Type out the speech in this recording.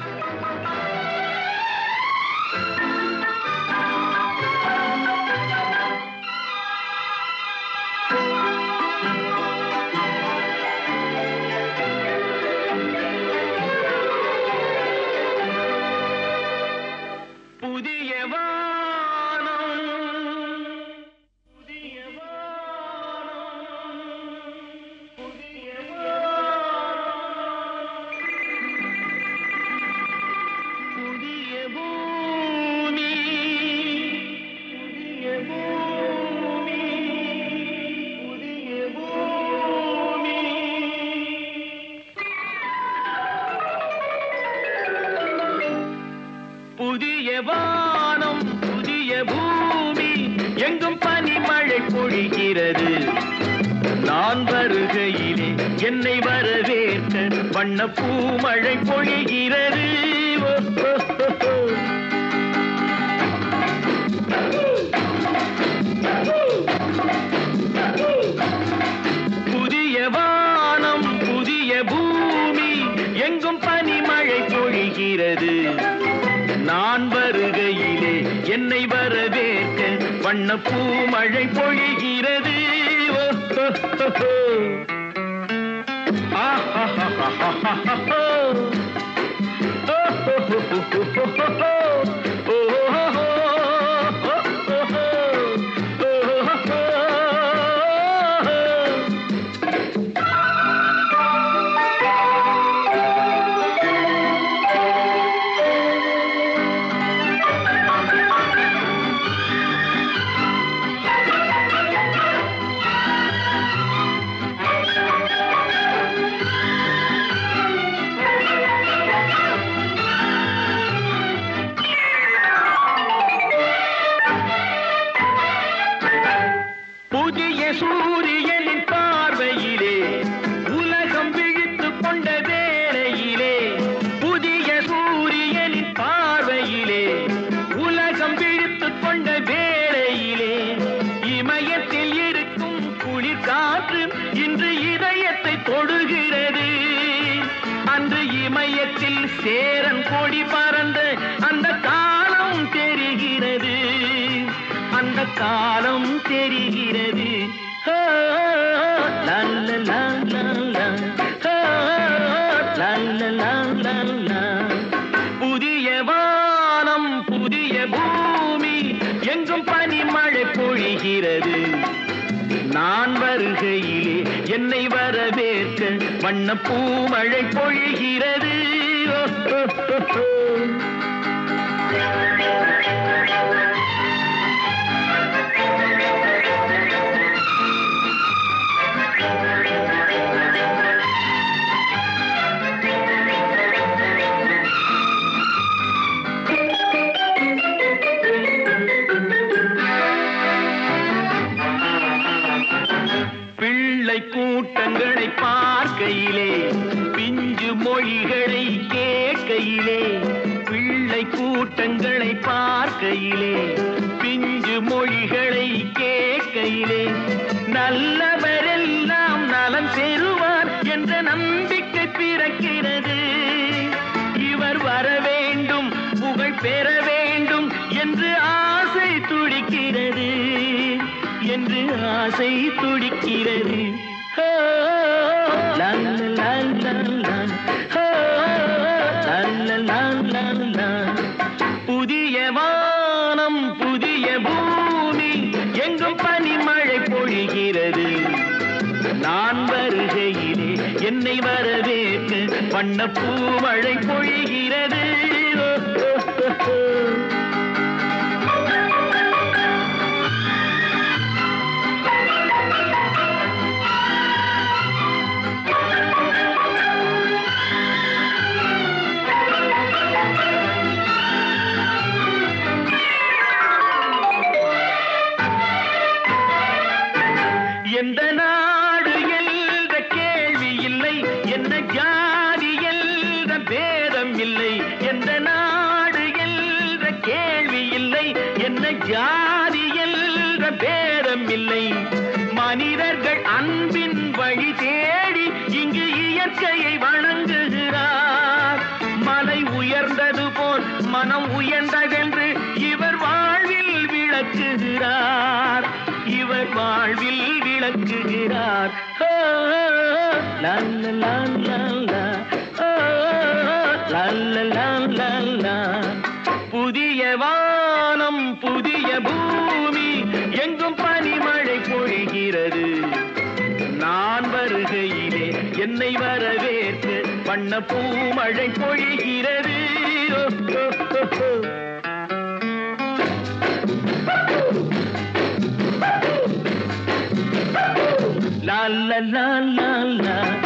புதிய வானம் புதிய வானம் புதிய புதிய பூமி புதிய பூமி புதிய பூமி புதிய வானம் புதிய பூமி எங்கும் பனிமழை பொழிகிறது நான் வருகையிலே என்னை வரவேற்க வண்ண பூமழை பொழிகிறது ஓ, ஓ, ஓ, ஓ. புதிய வானம் புதிய பூமி எங்கும் பனிமழை பொழிகிறது நான் வருகையிலே என்னை வரவேற்க வண்ண பூமழை பொழிகிறது ஓ, ஓ, ஓ, ஓ. ஆஹாஹாஹாஹாஹா. ஓ, ஓ, ஓ, ஓ, ஓ, ஓ, ஓ. ஓ, ஓ, ஓ, ஓ, ஓ, ஓ, ஓ, ஓ. புதிய சூரியனின் பார்வையிலே உலகம் விழித்துக் கொண்ட வேளையிலே புதிய சூரியனின் பார்வையிலே உலகம் விழித்துக் கொண்ட வேளையிலே இமயத்தில் இருக்கும் குளிர் காற்று இன்று இதயத்தை தொடுகிறது அன்று இமயத்தில் சேரன் கொடி பறந்த அந்த காலம் தெரிகிறது அந்த காலம் தெரிகிறது ஹோ, லா, லா, லா, லா, லா. ஹோ, லா, லா, லா, லா, லா. புதிய வானம் புதிய பூமி எங்கும் பனிமழை பொழிகிறது நான் வருகையிலே என்னை வரவேற்க வண்ண பூமழை பொழிகிறது ஓ, ஓ, ஓ, ஓ. பிள்ளை கூட்டங்களை பார்க்கையிலே பிஞ்சு மொழிகளை கேட்கையிலே பிள்ளை கூட்டங்களை பார்க்கையிலே பிஞ்சு மொழிகளை கேட்கையிலே நல்லவரெல்லாம் நலம் பெறுவார் என்ற நம்பிக்கை பிறக்கிறது இவர் வர வேண்டும் புகழ் பெற வேண்டும் என்று ஆசை துடிக்கிறது என்று ஆசை துடிக்கிறது ஹோ, லா, லா, லா, லா, லா. ஹோ, லா, லா, லா, லா, லா. புதிய வானம் புதிய பூமி எங்கும் பனிமழை பொழிகிறது நான் வருகையிலே என்னை வரவேற்க வண்ண பூமழை பொழிகிறது ஓ, ஓ, ஓ, ஓ. எந்த நாடு என்ற கேள்வி இல்லை என்ன ஜாதி என்ற பேதம் இல்லை எந்த நாடு என்ற கேள்வி இல்லை என்ன ஜாதி என்ற பேதம் இல்லை மனிதர்கள் அன்பின் வழி தேடி இங்கு இயற்கையை வணங்குகிறார் மலை உயர் வானம் உயர்ந்ததென்று இவர் வாழ்வில் விளக்குகிறார் இவர் வாழ்வில் விளக்குகிறார் ஓ, லா, லா, லா, லா, லா. ஓ, லா, லா, லா, லா, லா. புதிய வானம் புதிய பூமி எங்கும் பனிமழை பொழிகிறது நான் வருகையிலே என்னை வரவேற்று வண்ண பூமழை பொழிகிறது ஓ, ஓ, ஓ, ஓ. லா லா லா லா லா